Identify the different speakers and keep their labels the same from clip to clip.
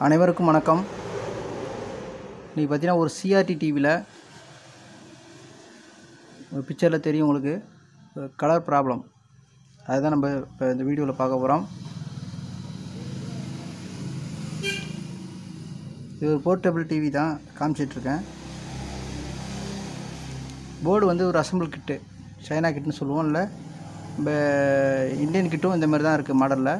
Speaker 1: அனைவருக்கும் வணக்கம் இன்றைக்கி பார்த்தீங்கன்னா ஒரு சிஆர்டி டிவியில் ஒரு பிக்சரில் தெரியும் உங்களுக்கு கலர் ப்ராப்ளம் அதுதான் நம்ம இப்போ இந்த வீடியோவில் பார்க்க போகிறோம் இது ஒரு போர்ட்டபிள் டிவி தான் காமிச்சிட்ருக்கேன் போர்டு வந்து ஒரு அசம்பிள் கிட்டு சைனா கிட்னு சொல்லுவோம் இல்லை நம்ம இந்தியன் கிட்டும் இந்த மாதிரி தான் இருக்குது மாடலில்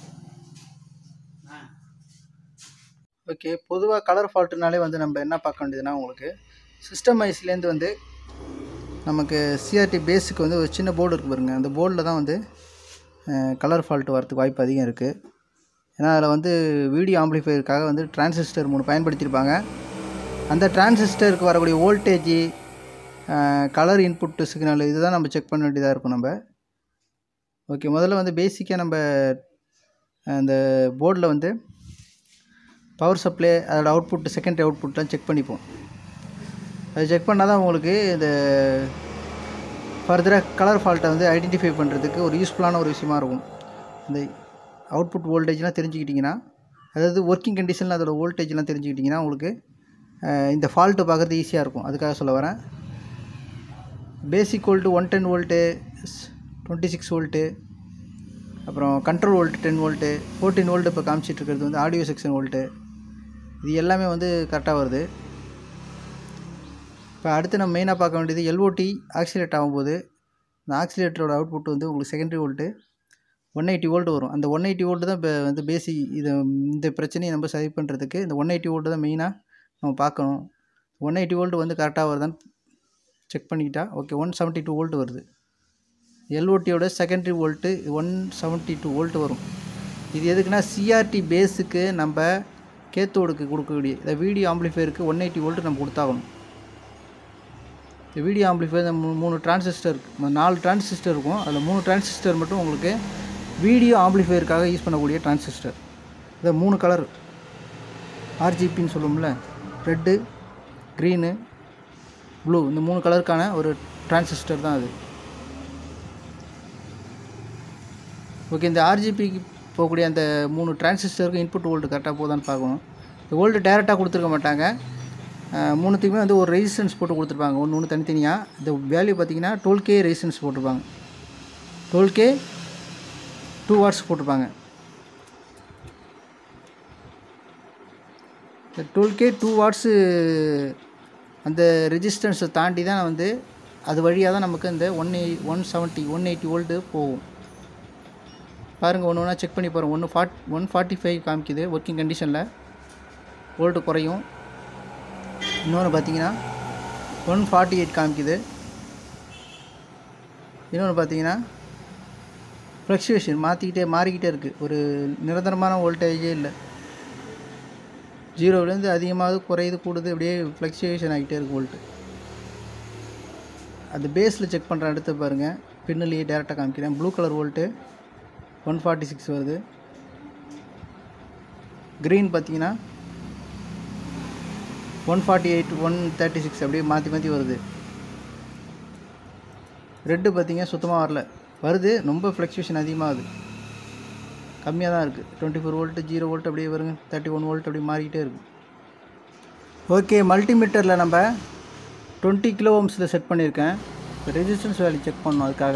Speaker 1: ஓகே பொதுவாக கலர் ஃபால்ட்டுனாலே வந்து நம்ம என்ன பார்க்க வேண்டியதுன்னா உங்களுக்கு சிஸ்டம் ஐஸ்லேருந்து வந்து நமக்கு சிஆர்டி பேஸுக்கு வந்து ஒரு சின்ன போர்டு இருக்குது பாருங்க அந்த போர்டில் தான் வந்து கலர் ஃபால்ட்டு வரதுக்கு வாய்ப்பு அதிகம் இருக்குது ஏன்னா அதில் வந்து வீடியோ ஆம்ப்ளிஃபையருக்காக வந்து டிரான்சிஸ்டர் மூணு பயன்படுத்தியிருப்பாங்க அந்த டிரான்சிஸ்டருக்கு வரக்கூடிய வோல்டேஜ் கலர் இன்புட் சிக்னல் இதுதான் நம்ம செக் பண்ண வேண்டியதாக இருக்கும் நம்ம ஓகே முதல்ல வந்து பேசிக்காக நம்ம அந்த போர்டில் வந்து பவர் சப்ளை அதோட அவுட்புட் செகண்டரி அவுட்புட்லாம் செக் பண்ணிப்போம் அது செக் பண்ணால் தான் உங்களுக்கு இந்த ஃபர்தராக கலர் ஃபால்ட்டை வந்து ஐடென்டிஃபை பண்ணுறதுக்கு ஒரு யூஸ்ஃபுல்லான ஒரு விஷயமா இருக்கும் இந்த அவுட்புட் வோல்டேஜ்லாம் தெரிஞ்சுக்கிட்டிங்கன்னா அதாவது ஒர்க்கிங் கண்டிஷனில் அதோட வோல்டேஜ்லாம் தெரிஞ்சுக்கிட்டிங்கன்னா உங்களுக்கு இந்த ஃபால்ட்டு பார்க்குறது ஈஸியாக இருக்கும் அதுக்காக சொல்ல வரேன் basic volt one ten volt twenty six volt அப்புறம் control volt ten volt fourteen volt இப்போ காமிச்சிட்டு இருக்கிறது வந்து ஆடியோ செக்ஷன் வோல்ட்டு இது எல்லாமே வந்து கரெக்டாக வருது இப்போ அடுத்து நம்ம மெயினாக பார்க்க வேண்டியது எல்ஓடி ஆக்சிலேட் ஆகும்போது இந்த ஆக்சிலேட்டரோட அவுட்புட் வந்து உங்களுக்கு secondary volt one eighty volt வரும் அந்த ஒன் எயிட்டி வோல்ட்டு தான் இப்போ வந்து பேசிக் இது இந்த பிரச்சனையை நம்ம சரி பண்ணுறதுக்கு இந்த ஒன் எயிட்டி வோல்ட்டு தான் மெயினாக நம்ம பார்க்கணும் ஒன் எயிட்டி வோல்ட் வந்து கரெக்டாக வருதான்னு செக் பண்ணிக்கிட்டா okay one seventy two volt வருது எல்ஓடியோட secondary volt one seventy two volt வரும் இது எதுக்குன்னா சிஆர்டி பேஸுக்கு நம்ம கேத்தோடுக்கு கொடுக்கக்கூடிய இந்த வீடியோ ஆம்ப்ளிஃபையருக்கு ஒன் எயிட்டி வோல்ட்டு நம்ம கொடுத்தாகணும் இந்த வீடியோ ஆம்ப்ளிஃபையர் இந்த மூ- மூணு டிரான்சிஸ்டர் இருக்கு நாலு டிரான்சிஸ்டர் இருக்கும் அதில் மூணு டிரான்சிஸ்டர் மட்டும் உங்களுக்கு வீடியோ ஆம்ப்ளிஃபையருக்காக யூஸ் பண்ணக்கூடிய டிரான்சிஸ்டர் இந்த மூணு கலர் ஆர்ஜிபின்னு சொல்லுவோம்ல ரெட்டு க்ரீனு ப்ளூ இந்த மூணு கலருக்கான ஒரு டிரான்சிஸ்டர் தான் அது ஓகே இந்த ஆர்ஜிபிக்கு போகக்கூடிய அந்த மூணு டிரான்சிஸ்டருக்கு இன்புட் வோல்ட் கரெக்டாக போதான்னு பார்க்கணும் இந்த வோல்ட்டு டேரெக்டாக கொடுத்துருக்க மாட்டாங்க அஹ், மூணுத்துக்குமே வந்து ஒரு ரெசிஸ்டன்ஸ் போட்டு கொடுத்துருப்பாங்க ஒன்று ஒன்று தனித்தனியாக இந்த வேல்யூ பார்த்தீங்கன்னா டுவெல் கே ரெசிஸ்டன்ஸ் போட்டிருப்பாங்க டுவெல் கே டூ வாட்ஸ் போட்டிருப்பாங்க இந்த டுவெல் கே டூ வாட்ஸு அந்த ரெசிஸ்டன்ஸை தாண்டி தான் வந்து அது வழியாக தான் நமக்கு இந்த ஒன் எய் one seventy one eighty volt போகும் பாருங்கள் ஒன்று ஒன்றா செக் பண்ணி பாருங்கள் ஒன்று ஃபார்ட் ஒன் ஃபார்ட்டி ஃபைவ் காமிக்குது ஒர்க்கிங் கண்டிஷனில் வோல்ட்டு குறையும் இன்னொன்று பார்த்தீங்கன்னா ஒன் ஃபார்ட்டி எயிட் காமிக்குது இன்னொன்று பார்த்தீங்கன்னா ஃப்ளக்சுவேஷன் மாற்றிக்கிட்டே மாறிக்கிட்டே இருக்குது ஒரு நிரந்தரமான வோல்டேஜே இல்லை ஜீரோவிலேருந்து அதிகமாகுது குறையுது கூடுது அப்படியே ஃப்ளக்சுவேஷன் ஆகிட்டே இருக்கு வோல்ட்டு அந்த பேஸில் செக் பண்ணுற அடுத்து பாருங்கள் பின்னிலேயே டேரெக்டாக காமிக்கிறேன் blue colour volt one forty six வருது க்ரீன் பார்த்தீங்கன்னா one forty eight one thirty six அப்படியே மாற்றி மாற்றி வருது ரெட்டு பார்த்தீங்க சுத்தமாக வரல வருது ரொம்ப ஃப்ளக்சுவேஷன் அதிகமாகுது கம்மியாக தான் இருக்குது twenty four volt zero volt அப்படியே வருங்க தேர்ட்டி ஒன் வோல்ட் அப்படியே மாறிக்கிட்டே இருக்குது ஓகே மல்டிமீட்டரில் நம்ம டுவெண்ட்டி கிலோ ஓம்ஸில் செட் பண்ணியிருக்கேன் ரெசிஸ்டன்ஸ் வேல்யூ செக் பண்ணோம் அதுக்காக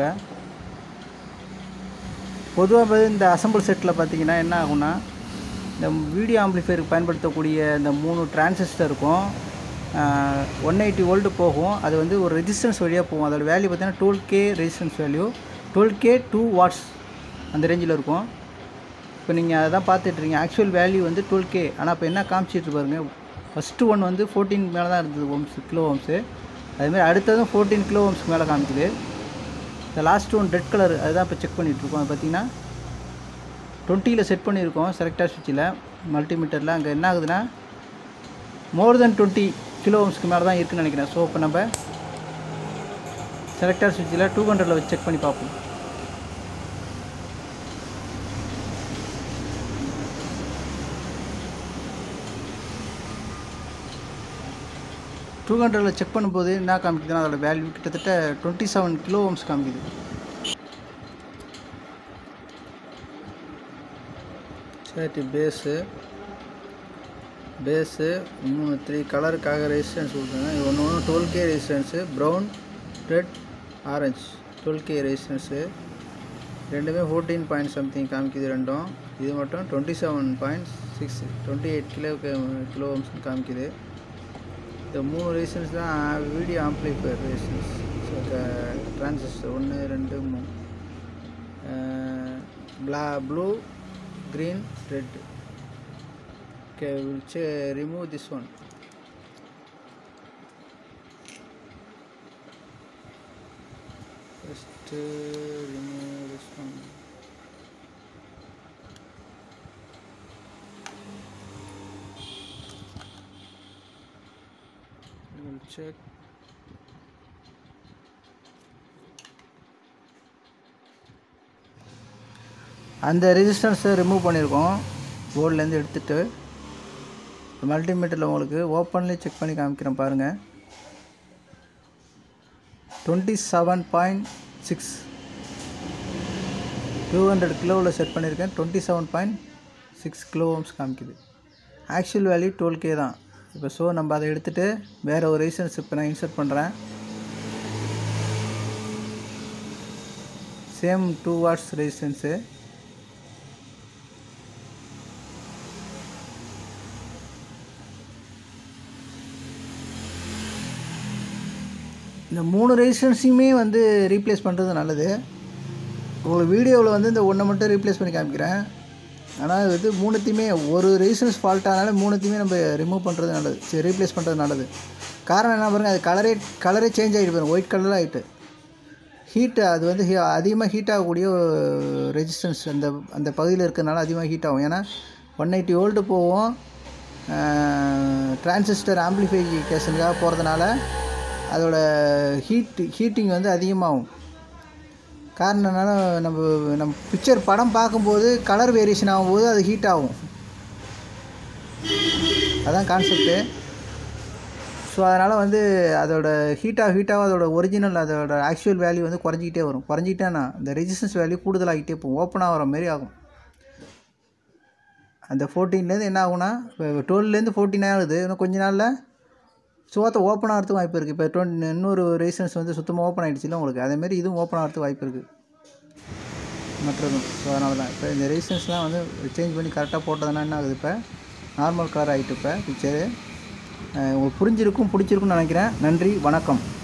Speaker 1: பொதுவாக இந்த அசம்பிள் செட்டில் பார்த்தீங்கன்னா என்ன ஆகும்னா இந்த வீடியோ ஆம்ப்ளிஃபையருக்கு பயன்படுத்தக்கூடிய இந்த மூணு டிரான்சிஸ்டர் இருக்கும் ஒன் எயிட்டி வோல்ட் போகும் அது வந்து ஒரு ரெசிஸ்டன்ஸ் வழியாக போகும் அதோட வேல்யூ பார்த்தீங்கன்னா twelve K resistance value twelve K two watts அந்த ரேஞ்சில் இருக்கும் இப்போ நீங்கள் அதை தான் பார்த்துட்ருக்கீங்க ஆக்சுவல் வேல்யூ வந்து டுவெல் கே ஆனால் இப்போ என்ன காமிச்சிட்டு பாருங்க ஃபஸ்ட்டு ஒன் வந்து ஃபோர்டீன் மேலே தான் இருந்தது ஓம்ஸ் கிலோ ஓம்ஸு அதுமாதிரி அடுத்ததும் ஃபோர்டீன் கிலோ ஓம்ஸ்க்கு மேலே காமிக்குது இந்த லாஸ்ட் ஒன் ரெட் கலர் அதுதான் இப்போ செக் பண்ணிகிட்ருக்கோம் அது பார்த்தீங்கன்னா டுவெண்ட்டியில் செட் பண்ணியிருக்கோம் செலக்டர் சுவிட்சில் மல்டிமீட்டரில் அங்கே என்ன ஆகுதுன்னா மோர் தென் டுவெண்ட்டி கிலோ ஓம்ஸ்க்கு மேலே தான் இருக்குன்னு நினைக்கிறேன் ஸோ இப்போ நம்ம செலக்டர் சுவிட்சில் டூ ஹண்ட்ரடில் வச்சு செக் பண்ணி பார்ப்போம் டூ ஹண்ட்ரடில் செக் பண்ணும்போது என்ன காமிக்குதுன்னா அதோட வேல்யூ கிட்டத்தட்ட டுவெண்ட்டி செவன் கிலோ ஓம்ஸ் காமிக்குது சரி பேஸு பேஸு மூணு த்ரீ கலருக்காக ரெசிஸ்டன்ஸ் கொடுக்குறாங்க இது ஒன்று ஒன்று twelve K resistance brown red orange twelve K resistance fourteen point பாயிண்ட் சம்திங் காமிக்குது ரெண்டும் இது மட்டும் twenty seven point six twenty eight kilo kilo காமிக்குது இந்த மூணு ரீசன்ஸ் தான் video amplifier reasons so transistor ஒன்று ரெண்டு மூணு பிளா blue green red okay remove this one first uh, remove this one we'll check அந்த ரெசிஸ்டன்ஸை ரிமூவ் பண்ணியிருக்கோம் போர்ட்லேருந்து எடுத்துகிட்டு மல்டிமீட்டரில் உங்களுக்கு ஓப்பன்லேயே செக் பண்ணி காமிக்கிறேன் பாருங்கள் twenty seven point six two hundred கிலோவில் செட் பண்ணியிருக்கேன் twenty seven point six kilo ohms காமிக்குது ஆக்சுவல் வேல்யூ டுவெல் கே தான் இப்போ ஸோ நம்ம அதை எடுத்துகிட்டு வேறு ஒரு ரீசன்ஸ் இப்போ நான் இன்சர்ட் பண்ணுறேன் சேம் டூ வாட்ஸ் ரெசிஸ்டன்ஸு இந்த மூணு ரெசிஸ்டன்ஸையுமே வந்து ரீப்ளேஸ் பண்ணுறது நல்லது உங்களுக்கு வீடியோவில் வந்து இந்த ஒன்றை மட்டும் ரீப்ளேஸ் பண்ணி காமிக்கிறேன் ஆனால் இது மூணுத்தையுமே ஒரு ரெசிஸ்டன்ஸ் ஃபால்ட் ஆனாலும் மூணுத்தையுமே நம்ம ரிமூவ் பண்ணுறது நல்லது சரி ரீப்ளேஸ் பண்ணுறது நல்லது காரணம் என்ன பாருங்கள் அது கலரே கலரே சேஞ்ச் ஆகிட்டு பாருங்க ஒயிட் கலராக ஆகிட்டு ஹீட்டு அது வந்து ஹீ அதிகமாக ஹீட் ஆகக்கூடிய ரெசிஸ்டன்ஸ் அந்த அந்த பகுதியில் இருக்கிறனால அதிகமாக ஹீட் ஆகும் ஏன்னா ஒன் எயிட்டி வோல்ட்டு போவோம் டிரான்சிஸ்டர் ஆம்ப்ளிஃபிகேஷனுக்காக போகிறதுனால அதோட ஹீட் ஹீட்டிங் வந்து அதிகமாகும் காரணம் என்னன்னா நம்ம நம்ம பிக்சர் படம் பார்க்கும்போது கலர் வேரியேஷன் ஆகும்போது அது ஹீட் ஆகும் அதான் கான்செப்ட்டு ஸோ அதனால் வந்து அதோட ஹீட்டாக ஹீட்டாக அதோட ஒரிஜினல் அதோட ஆக்சுவல் வேல்யூ வந்து குறைஞ்சிக்கிட்டே வரும் குறைஞ்சிக்கிட்டேன்னா இந்த ரெசிஸ்டன்ஸ் வேல்யூ கூடுதலாகிட்டே போகும் ஓப்பன் ஆகிற மாரி ஆகும் அந்த ஃபோர்டீன்லேருந்து என்ன ஆகும்னா இப்போ டுவெல்லேருந்து ஃபோர்டீன் ஆகுது இன்னும் கொஞ்ச நாளில் சுவாத்த ஓப்பன் ஆகிறதுக்கு வாய்ப்பு இருக்குது இப்போ டுவெண்ட்டி இன்னொரு ரீசன்ஸ் வந்து சுத்தமாக ஓப்பன் ஆகிடுச்சுல உங்களுக்கு அதேமாரி இதுவும் ஓப்பன் ஆகிறதுக்கு வாய்ப்பு இருக்குது மற்றதும் ஸோ அதனால தான் இப்போ இந்த ரீசன்ஸ்லாம் வந்து சேஞ்ச் பண்ணி கரெக்டாக போட்டதுனா என்ன ஆகுது இப்போ நார்மல் கலர் ஆகிட்டு இப்போ பிக்சரு உங்களுக்கு புரிஞ்சிருக்கும் பிடிச்சிருக்கும்னு நினைக்கிறேன் நன்றி வணக்கம்